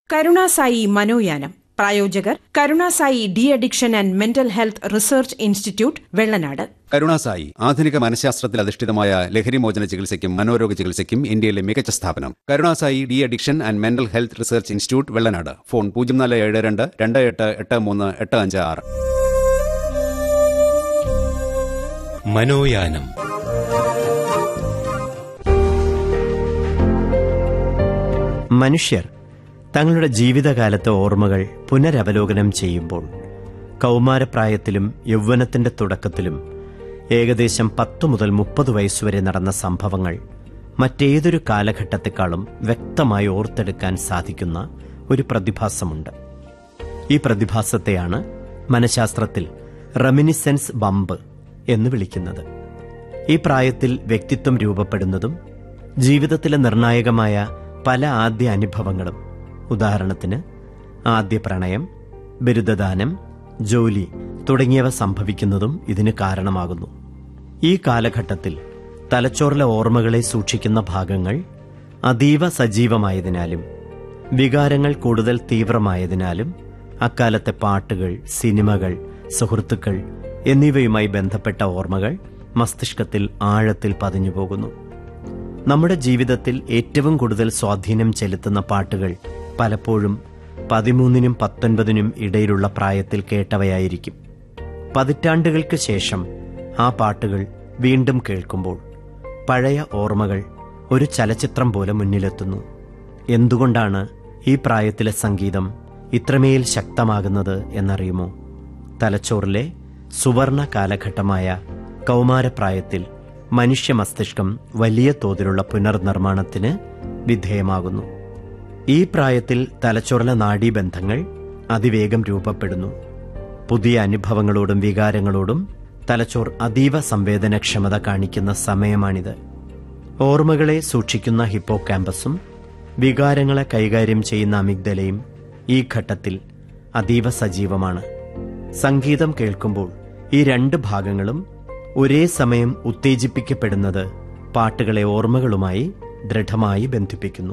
കരുണാസായി മനോയാനം പ്രായോജകർ Karunasai de addiction and mental health research institute Vellanad Karunasai ആധുനിക മനഃശാസ്ത്രത്തിൽ അധിഷ്ഠിതമായ ലഹരിമോചന ചികിത്സയ്ക്കും മനോരോഗ ചികിത്സയ്ക്കും ഇന്ത്യയിലെ മികച്ച സ്ഥാപനം Karunasai de addiction and mental health research institute Vellanad phone പൂജ്യം നാല് ഏഴ് രണ്ട് രണ്ട് എട്ട് എട്ട് മൂന്ന് എട്ട് അഞ്ച് ആറ് മനോയാനം മനുഷ്യർ തങ്ങളുടെ ജീവിതകാലത്തെ ഓർമ്മകൾ പുനരവലോകനം ചെയ്യുമ്പോൾ കൗമാരപ്രായത്തിലും യൗവനത്തിന്റെ തുടക്കത്തിലും ഏകദേശം പത്തു മുതൽ മുപ്പത് വയസ്സുവരെ നടന്ന സംഭവങ്ങൾ മറ്റേതൊരു കാലഘട്ടത്തെക്കാളും വ്യക്തമായി ഓർത്തെടുക്കാൻ സാധിക്കുന്ന ഒരു പ്രതിഭാസമുണ്ട് ഈ പ്രതിഭാസത്തെയാണ് മനഃശാസ്ത്രത്തിൽ റെമിനിസെൻസ് ബമ്പ് എന്ന് വിളിക്കുന്നത് ഈ പ്രായത്തിൽ വ്യക്തിത്വം രൂപപ്പെടുന്നതും ജീവിതത്തിലെ നിർണായകമായ പല ആദ്യ അനുഭവങ്ങളും ഉദാഹരണത്തിന് ആദ്യ പ്രണയം ബിരുദദാനം ജോലി തുടങ്ങിയവ സംഭവിക്കുന്നതും ഇതിന് കാരണമാകുന്നു ഈ കാലഘട്ടത്തിൽ തലച്ചോറിലെ ഓർമ്മകളെ സൂക്ഷിക്കുന്ന ഭാഗങ്ങൾ അതീവ സജീവമായതിനാലും വികാരങ്ങൾ കൂടുതൽ തീവ്രമായതിനാലും അക്കാലത്തെ പാട്ടുകൾ സിനിമകൾ സുഹൃത്തുക്കൾ എന്നിവയുമായി ബന്ധപ്പെട്ട ഓർമ്മകൾ മസ്തിഷ്കത്തിൽ ആഴത്തിൽ പതിഞ്ഞുപോകുന്നു നമ്മുടെ ജീവിതത്തിൽ ഏറ്റവും കൂടുതൽ സ്വാധീനം ചെലുത്തുന്ന പാട്ടുകൾ പലപ്പോഴും പതിമൂന്നിനും പത്തൊൻപതിനും ഇടയിലുള്ള പ്രായത്തിൽ കേട്ടവയായിരിക്കും പതിറ്റാണ്ടുകൾക്ക് ശേഷം ആ പാട്ടുകൾ വീണ്ടും കേൾക്കുമ്പോൾ പഴയ ഓർമ്മകൾ ഒരു ചലച്ചിത്രം പോലെ മുന്നിലെത്തുന്നു എന്തുകൊണ്ടാണ് ഈ പ്രായത്തിലെ സംഗീതം ഇത്രമേൽ ശക്തമാകുന്നത് എന്നറിയുമോ തലച്ചോറിലെ സുവർണ കാലഘട്ടമായ കൗമാരപ്രായത്തിൽ മനുഷ്യ മസ്തിഷ്കം വലിയ തോതിലുള്ള പുനർനിർമ്മാണത്തിന് വിധേയമാകുന്നു ഈ പ്രായത്തിൽ തലച്ചോറിലെ നാഡീബന്ധങ്ങൾ അതിവേഗം രൂപപ്പെടുന്നു പുതിയ അനുഭവങ്ങളോടും വികാരങ്ങളോടും തലച്ചോർ അതീവ സംവേദനക്ഷമത കാണിക്കുന്ന സമയമാണിത് ഓർമ്മകളെ സൂക്ഷിക്കുന്ന ഹിപ്പോ ക്യാമ്പസും വികാരങ്ങളെ കൈകാര്യം ചെയ്യുന്ന അമിഗ്ദലയും ഈ ഘട്ടത്തിൽ അതീവ സജീവമാണ് സംഗീതം കേൾക്കുമ്പോൾ ഈ രണ്ട് ഭാഗങ്ങളും ഒരേ സമയം ഉത്തേജിപ്പിക്കപ്പെടുന്നത് പാട്ടുകളെ ഓർമ്മകളുമായി ദൃഢമായി ബന്ധിപ്പിക്കുന്നു